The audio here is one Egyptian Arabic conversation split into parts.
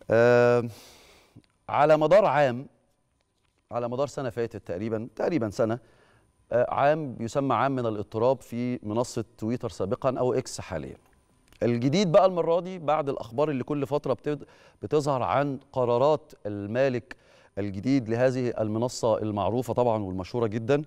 آه على مدار عام على مدار سنه فاتت تقريبا تقريبا سنه آه عام يسمى عام من الاضطراب في منصه تويتر سابقا او اكس حاليا الجديد بقى المره دي بعد الاخبار اللي كل فتره بتد- بتظهر عن قرارات المالك الجديد لهذه المنصه المعروفه طبعا والمشهوره جدا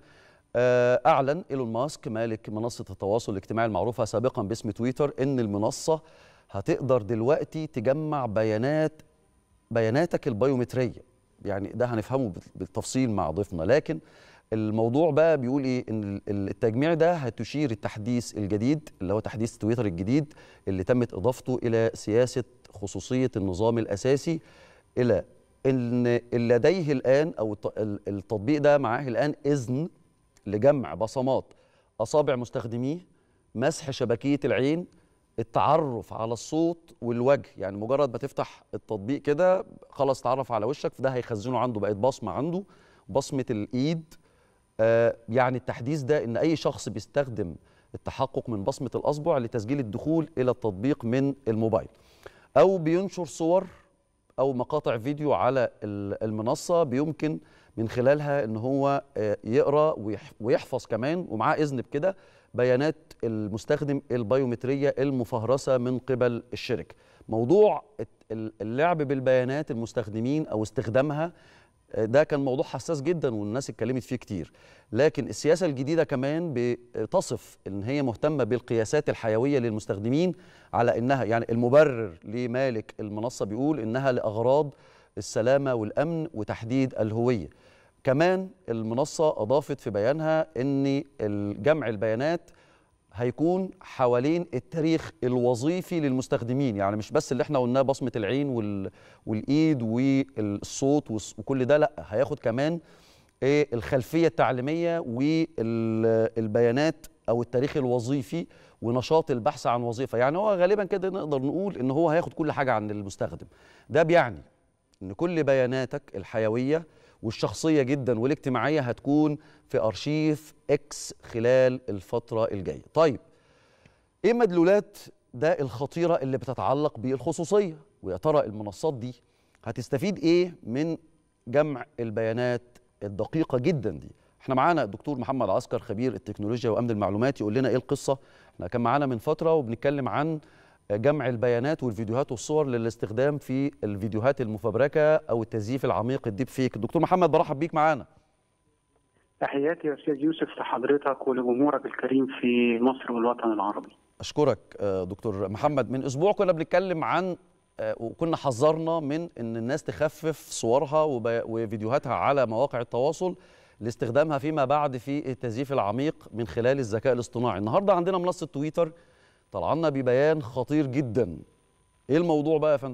آه، اعلن ايلون ماسك مالك منصه التواصل الاجتماعي المعروفه سابقا باسم تويتر ان المنصه هتقدر دلوقتي تجمع بيانات بياناتك البيومتريه يعني ده هنفهمه بال- بالتفصيل مع ضيفنا لكن الموضوع بقى بيقول ايه ان ال- التجميع ده هتشير التحديث الجديد اللي هو تحديث تويتر الجديد اللي تمت اضافته الى سياسه خصوصيه النظام الاساسي الى ان لديه الان او الت- ال- التطبيق ده معاه الان اذن لجمع بصمات اصابع مستخدميه مسح شبكيه العين التعرف على الصوت والوجه يعني مجرد ما تفتح التطبيق كده خلاص تعرف على وشك فده هيخزنه عنده بقت بصمه عنده بصمه الايد آه يعني التحديث ده ان اي شخص بيستخدم التحقق من بصمه الاصبع لتسجيل الدخول الى التطبيق من الموبايل او بينشر صور او مقاطع فيديو على ال- المنصه بيمكن من خلالها ان هو آه، يقرا ويح- ويحفظ كمان ومعاه اذن بكده بيانات المستخدم البيومتريه المفهرسه من قبل الشركه موضوع الت- ال- اللعب بالبيانات المستخدمين او استخدامها آه، ده كان موضوع حساس جدا والناس اتكلمت فيه كتير لكن السياسه الجديده كمان بتصف ان هي مهتمه بالقياسات الحيويه للمستخدمين على انها يعني المبرر لمالك المنصه بيقول انها لاغراض السلامه والامن وتحديد الهويه كمان المنصه اضافت في بيانها ان الجمع البيانات هيكون حوالين التاريخ الوظيفي للمستخدمين يعني مش بس اللي احنا قلناه بصمه العين وال... والايد والصوت والس- وكل ده لا هياخد كمان ايه الخلفيه التعليميه والبيانات او التاريخ الوظيفي ونشاط البحث عن وظيفه يعني هو غالبا كده نقدر نقول ان هو هياخد كل حاجه عن المستخدم ده بيعني ان كل بياناتك الحيويه والشخصيه جدا والاجتماعيه هتكون في ارشيف اكس خلال الفتره الجايه طيب ايه مدلولات ده الخطيره اللي بتتعلق بالخصوصيه ويا ترى المنصات دي هتستفيد ايه من جمع البيانات الدقيقه جدا دي احنا معانا الدكتور محمد عسكر خبير التكنولوجيا وامن المعلومات يقول لنا ايه القصه احنا كان معانا من فتره وبنتكلم عن جمع البيانات والفيديوهات والصور للاستخدام في الفيديوهات المفبركه او التزييف العميق الديب فيك دكتور محمد برحب بيك معانا تحياتي يا استاذ يوسف لحضرتك ولجمهورك الكريم في مصر والوطن العربي. اشكرك آه، دكتور محمد من اسبوع كنا بنتكلم عن آه، وكنا حذرنا من ان الناس تخفف صورها وب- وفيديوهاتها على مواقع التواصل لاستخدامها فيما بعد في التزييف العميق من خلال الذكاء الاصطناعي النهارده عندنا منصه تويتر طلعنا ببيان خطير جدا ايه الموضوع بقى يا فندم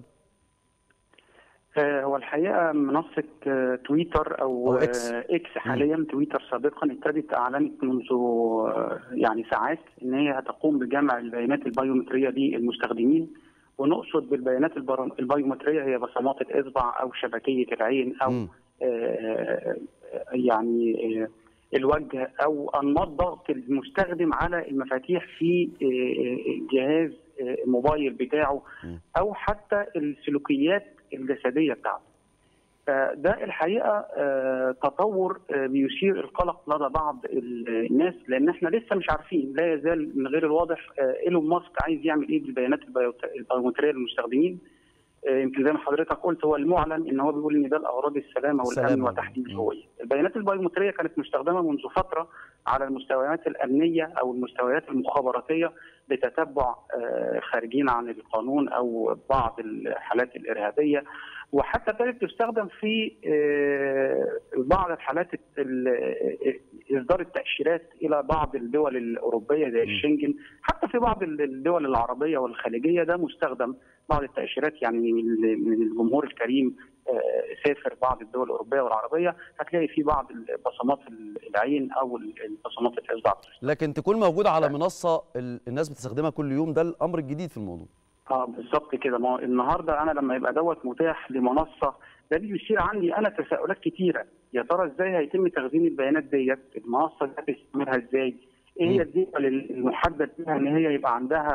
آه، هو الحقيقه منصه آه، تويتر او, أو إكس. آه، اكس حاليا تويتر سابقا ابتدت اعلنت منذ آه، يعني ساعات ان هي هتقوم بجمع البيانات البيومتريه للمستخدمين ونقصد بالبيانات البر- البيومتريه هي بصمات الاصبع او شبكيه العين او مم. آه، يعني آه، الوجه او انماط ضغط المستخدم على المفاتيح في آه، الجهاز آه، الموبايل بتاعه م. او حتى السلوكيات الجسديه بتاعته. فده الحقيقه آه، تطور آه، بيثير القلق لدى بعض ال- الناس لان احنا لسه مش عارفين لا يزال من غير الواضح آه، ايلون ماسك عايز يعمل ايه بالبيانات البيوت- البيومتريه للمستخدمين آه، يمكن زي ما حضرتك قلت هو المعلن ان هو بيقول ان ده الاغراض السلامه والامن سلامة. وتحديد مم. الهويه. البيانات البيومتريه كانت مستخدمه منذ فتره على المستويات الامنيه او المستويات المخابراتيه لتتبع آه، خارجين عن القانون او بعض الحالات الارهابيه وحتى ابتدت تستخدم في آه، بعض الحالات ال- آه، اصدار التاشيرات الى بعض الدول الاوروبيه زي م. الشنجن حتى في بعض الدول العربيه والخليجيه ده مستخدم بعض التاشيرات يعني من من الجمهور الكريم آه، سافر بعض الدول الاوروبيه والعربيه هتلاقي في بعض بصمات العين او البصمات الاصبع لكن تكون موجوده على منصه ال- الناس بتستخدمها كل يوم ده الامر الجديد في الموضوع اه بالظبط كده ما هو النهارده انا لما يبقى دوت متاح لمنصه ده بيثير عندي انا تساؤلات كتيره يا ترى ازاي هيتم تخزين البيانات ديت المنصه دي هتستعملها ازاي ايه هي مم. الدول المحدد فيها ان هي يبقى عندها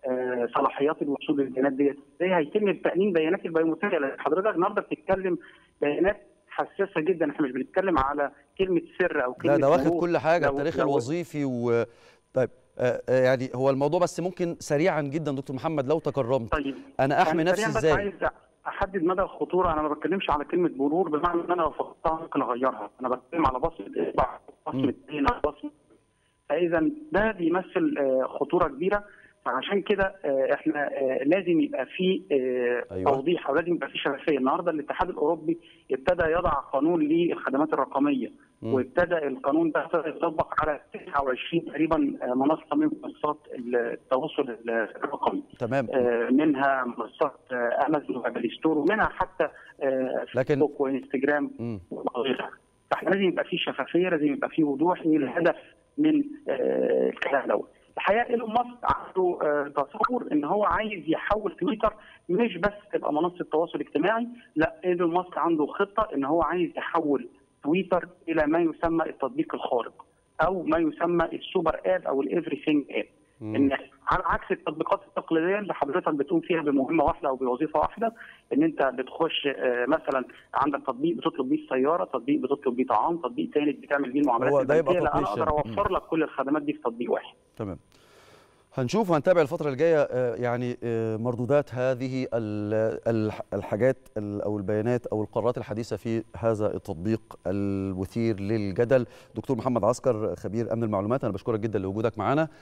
آه، صلاحيات الوصول للبيانات ديت ازاي هيتم تامين بيانات البيومتريه لان حضرتك النهارده بتتكلم بيانات حساسه جدا احنا مش بنتكلم على كلمه سر او كلمه لا ده واخد مرور. كل حاجه لو- التاريخ لو- الوظيفي و طيب آه، آه، يعني هو الموضوع بس ممكن سريعا جدا دكتور محمد لو تكرمت طيب انا احمي أنا نفسي سريعاً بس ازاي عايز احدد مدى الخطوره انا ما بتكلمش على كلمه مرور بمعنى ان انا لو فقدتها ممكن اغيرها انا بتكلم على بصمه اصبع بصمه عين بصمه فاذا ده بيمثل آه، خطوره كبيره فعشان كده آه، احنا آه، لازم يبقى في آه، أيوة. توضيح او لازم يبقى في شفافيه النهارده الاتحاد الاوروبي ابتدى يضع قانون للخدمات الرقميه مم. وابتدى القانون ده ابتدى يطبق على 29 تقريبا آه، منصه من منصات التواصل الرقمي تمام آه، منها منصات آه، امازون وابل ستور ومنها حتى آه، لكن- فيسبوك وانستجرام مم. وغيرها فاحنا لازم يبقى في شفافيه لازم يبقى في وضوح ايه الهدف من آه، الكلام دوت الحقيقه ايلون ماسك عنده آه، تصور ان هو عايز يحول تويتر مش بس تبقى منصه تواصل اجتماعي لا ايلون ماسك عنده خطه ان هو عايز يحول تويتر الى ما يسمى التطبيق الخارق او ما يسمى السوبر اب او الايفري ثينج اب مم. ان على عكس التطبيقات التقليديه اللي حضرتك بتقوم فيها بمهمه واحده او بوظيفه واحده ان انت بتخش آه، مثلا عندك تطبيق بتطلب بيه السياره، تطبيق بتطلب بيه طعام، تطبيق تاني بتعمل بيه المعاملات هو ده يبقى البنكيه لا انا تطبيق اقدر شامل. اوفر لك كل الخدمات دي في تطبيق واحد. تمام هنشوف وهنتابع الفترة الجاية آه، يعني آه، مردودات هذه ال- الح- الحاجات ال- أو البيانات أو القرارات الحديثة في هذا التطبيق المثير للجدل دكتور محمد عسكر خبير أمن المعلومات أنا بشكرك جدا لوجودك معنا